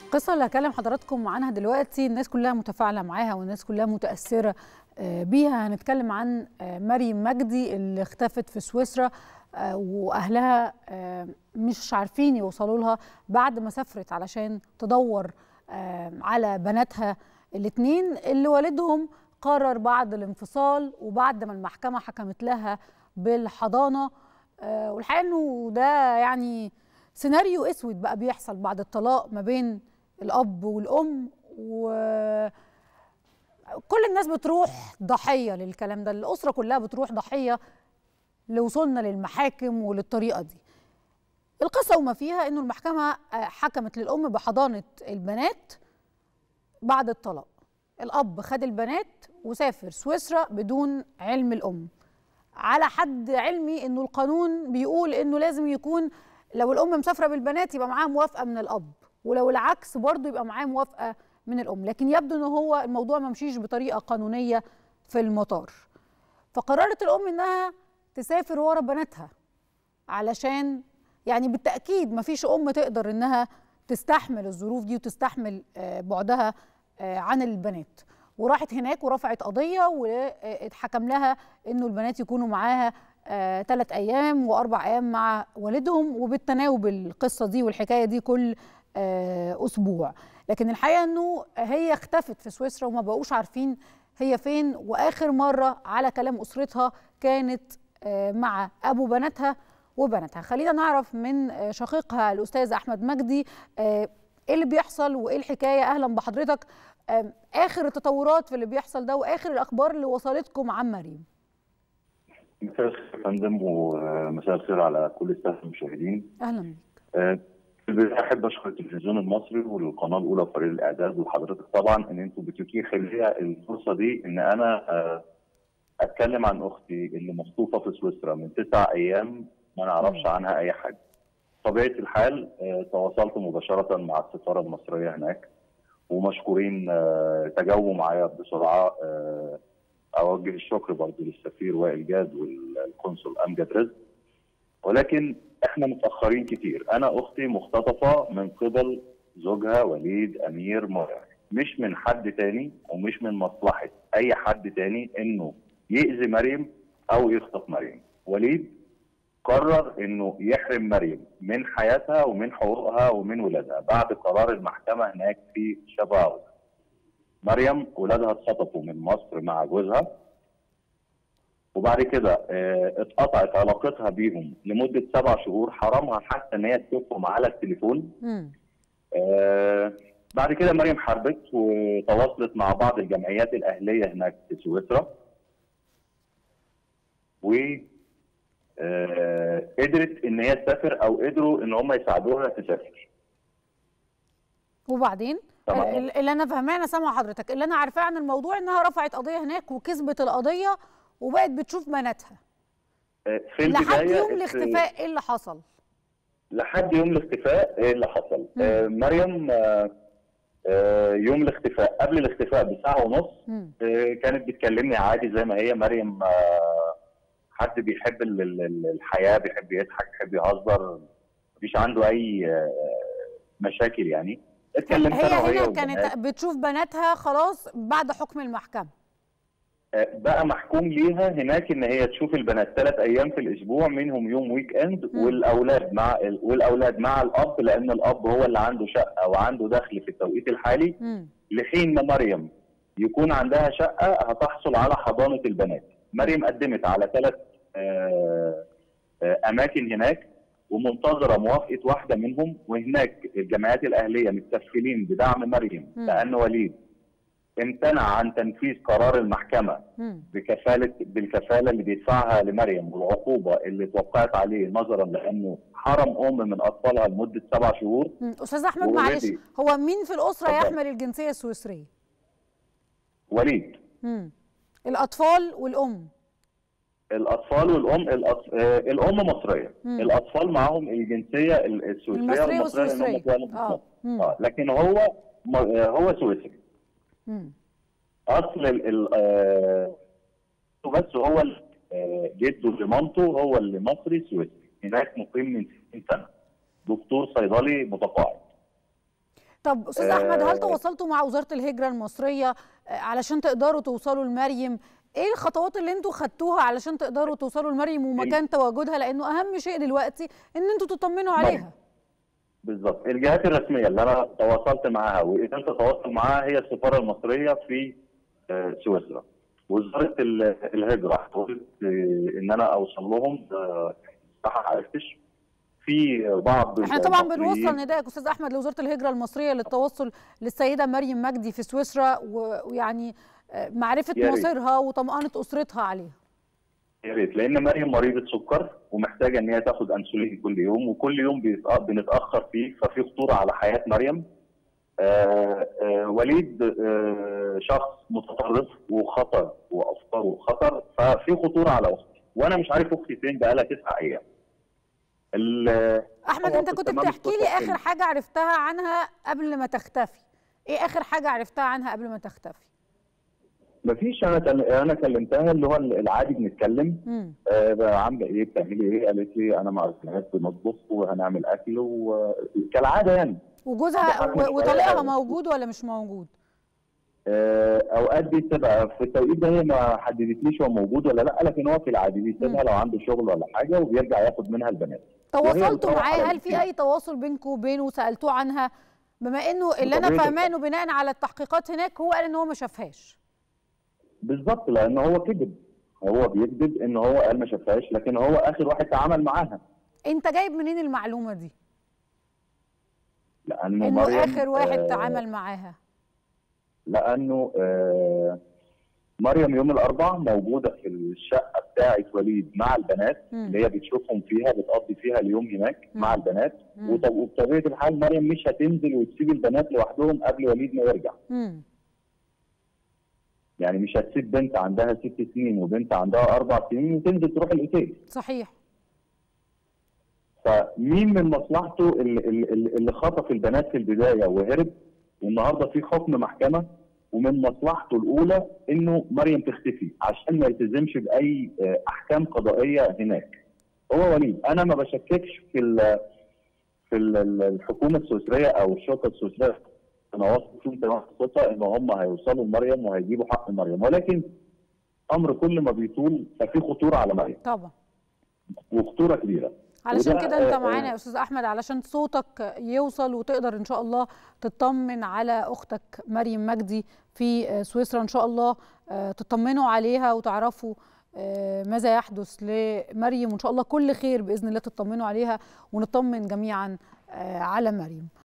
القصه اللي هكلم حضراتكم عنها دلوقتي الناس كلها متفاعله معاها والناس كلها متاثره بيها هنتكلم عن مريم مجدي اللي اختفت في سويسرا واهلها مش عارفين يوصلوا لها بعد ما سافرت علشان تدور على بناتها الاثنين اللي والدهم قرر بعد الانفصال وبعد ما المحكمه حكمت لها بالحضانه والحقيقه انه ده يعني سيناريو اسود بقى بيحصل بعد الطلاق ما بين الاب والام و كل الناس بتروح ضحيه للكلام ده الاسره كلها بتروح ضحيه لوصولنا للمحاكم وللطريقه دي القصه وما فيها انه المحكمه حكمت للام بحضانه البنات بعد الطلاق الاب خد البنات وسافر سويسرا بدون علم الام على حد علمي انه القانون بيقول انه لازم يكون لو الام مسافره بالبنات يبقى معاها موافقه من الاب ولو العكس برضه يبقى معاه موافقه من الام لكن يبدو ان هو الموضوع ما مشيش بطريقه قانونيه في المطار فقررت الام انها تسافر ورا بناتها علشان يعني بالتاكيد ما فيش ام تقدر انها تستحمل الظروف دي وتستحمل بعدها عن البنات وراحت هناك ورفعت قضيه واتحكم لها انه البنات يكونوا معاها ثلاث آه ايام واربع ايام مع والدهم وبالتناوب القصه دي والحكايه دي كل آه اسبوع لكن الحقيقه انه هي اختفت في سويسرا وما بقوش عارفين هي فين واخر مره على كلام اسرتها كانت آه مع ابو بناتها وبناتها خلينا نعرف من شقيقها الاستاذ احمد مجدي ايه اللي بيحصل وايه الحكايه اهلا بحضرتك اخر التطورات في اللي بيحصل ده واخر الاخبار اللي وصلتكم عن مريم مساء الخير يا فندم ومساء الخير على كل الساده المشاهدين اهلا بك في البدايه احب اشكر التلفزيون المصري والقناه الاولى وفريق الاعداد وحضرتك طبعا ان انتم بتتيحوا لي الفرصه دي ان انا اتكلم عن اختي اللي مخطوفه في سويسرا من تسع ايام ما نعرفش عنها اي حاجه. طبيعه الحال تواصلت مباشره مع السفاره المصريه هناك ومشكورين تجاوبوا معايا بسرعه اوجه الشكر برضه للسفير وائل جاد والقنصل امجد رزق ولكن احنا متاخرين كتير انا اختي مختطفه من قبل زوجها وليد امير مرعي مش من حد تاني ومش من مصلحه اي حد تاني انه يأذي مريم او يخطف مريم وليد قرر انه يحرم مريم من حياتها ومن حقوقها ومن ولادها بعد قرار المحكمه هناك في شباو مريم ولادها اتخطفوا من مصر مع جوزها وبعد كده اه اتقطعت علاقتها بيهم لمده سبع شهور حرمها حتى ان هي تشوفهم على التليفون اه بعد كده مريم حاربت وتواصلت مع بعض الجمعيات الاهليه هناك في سويسرا و اه قدرت ان هي تسافر او قدروا ان هم يساعدوها تسافر وبعدين طبعا. اللي انا فاهماه انا سامعه حضرتك اللي انا عارفاه عن الموضوع انها رفعت قضيه هناك وكسبت القضيه وبقت بتشوف بناتها في لحد يوم الاختفاء ايه اللي حصل لحد يوم الاختفاء ايه اللي حصل آه مريم آه آه يوم الاختفاء قبل الاختفاء بساعه ونص آه كانت بتكلمني عادي زي ما هي مريم آه حد بيحب الحياه بيحب يضحك بيحب يهزر مفيش عنده اي آه مشاكل يعني اتكلمت هي هنا كانت بتشوف بناتها خلاص بعد حكم المحكمه بقى محكوم ليها هناك ان هي تشوف البنات ثلاث ايام في الاسبوع منهم يوم ويك اند م. والاولاد مع والاولاد مع الاب لان الاب هو اللي عنده شقه وعنده دخل في التوقيت الحالي م. لحين ما مريم يكون عندها شقه هتحصل على حضانه البنات مريم قدمت على ثلاث اماكن هناك ومنتظره موافقه واحده منهم وهناك الجمعيات الاهليه متكفلين بدعم مريم م. لان وليد امتنع عن تنفيذ قرار المحكمه م. بكفاله بالكفاله اللي بيدفعها لمريم والعقوبه اللي توقعت عليه نظرا لانه حرم ام من اطفالها لمده سبع شهور م. استاذ احمد معلش هو مين في الاسره طبعا. يحمل الجنسيه السويسريه؟ وليد م. الاطفال والام الاطفال والام الأطف... آه الام مصريه مم. الاطفال معاهم الجنسيه السويسريه المصريه والسويسريه آه. آه. لكن هو م... هو سويسري اصل ال... ال... آه... بس هو جده اللي مامته هو اللي مصري سويسري هناك مقيم من 60 سنه دكتور صيدلي متقاعد طب استاذ احمد هل تواصلتوا مع وزاره الهجره المصريه علشان تقدروا توصلوا لمريم ايه الخطوات اللي انتوا خدتوها علشان تقدروا توصلوا لمريم ومكان تواجدها لانه اهم شيء دلوقتي ان انتوا تطمنوا عليها بالظبط الجهات الرسميه اللي انا تواصلت معاها واذا انت تواصل معاها هي السفاره المصريه في سويسرا وزاره الهجره حاولت ان انا اوصل لهم صح ما عرفتش في بعض احنا طبعا بنوصل ندائك استاذ احمد لوزاره الهجره المصريه للتوصل للسيده مريم مجدي في سويسرا ويعني معرفه مصيرها وطمانه اسرتها عليها يا ريت لان مريم مريضه سكر ومحتاجه ان هي تاخد انسولين كل يوم وكل يوم بنتاخر فيه ففي خطوره على حياه مريم آآ آآ وليد آآ شخص متطرف وخطر وافكاره خطر ففي خطوره على اختي وانا مش عارف اختي فين بقى لها تسع ايام احمد انت كنت بتحكي لي اخر حاجه عرفتها عنها قبل ما تختفي ايه اخر حاجه عرفتها عنها قبل ما تختفي مفيش انا انا كلمتها اللي هو العادي بنتكلم آه عامله ايه بتعملي ايه قالت لي انا مع البنات بنطبخ وهنعمل اكل وكالعاده يعني وجوزها وطليقها موجود ولا مش موجود؟ آه اوقات بيسيبها في التوقيت ده هي ما حددتليش هو موجود ولا لا لكن هو في العادي بيسيبها لو عنده شغل ولا حاجه وبيرجع ياخد منها البنات تواصلتوا معاه هل في اي تواصل بينكم وبينه وسالتوه عنها بما انه اللي انا فاهماه انه بناء على التحقيقات هناك هو قال ان هو ما شافهاش بالظبط لان هو كذب هو بيكذب ان هو قال ما شافهاش لكن هو اخر واحد تعامل معاها انت جايب منين المعلومه دي لانه انه اخر واحد آه تعامل معاها لانه آه مريم يوم الاربعاء موجوده في الشقه بتاعه وليد مع البنات م. اللي هي بتشوفهم فيها بتقضي فيها اليوم هناك م. مع البنات وبطبيعه الحال مريم مش هتنزل وتسيب البنات لوحدهم قبل وليد ما يرجع م. يعني مش هتسيب بنت عندها ست سنين وبنت عندها اربع سنين وتنزل تروح الاوتيل صحيح فمين من مصلحته اللي, اللي خطف البنات في البدايه وهرب والنهارده في حكم محكمه ومن مصلحته الاولى انه مريم تختفي عشان ما يلتزمش باي احكام قضائيه هناك هو وليد انا ما بشككش في ال في ال الحكومه السويسريه او الشرطه السويسريه انا واثق فيهم تمام الثقه ان هم هيوصلوا لمريم وهيجيبوا حق مريم ولكن امر كل ما بيطول ففي خطوره على مريم طبعا وخطوره كبيره علشان كده انت معانا يا استاذ احمد علشان صوتك يوصل وتقدر ان شاء الله تطمن على اختك مريم مجدي في سويسرا ان شاء الله تطمنوا عليها وتعرفوا ماذا يحدث لمريم وان شاء الله كل خير باذن الله تطمنوا عليها ونطمن جميعا على مريم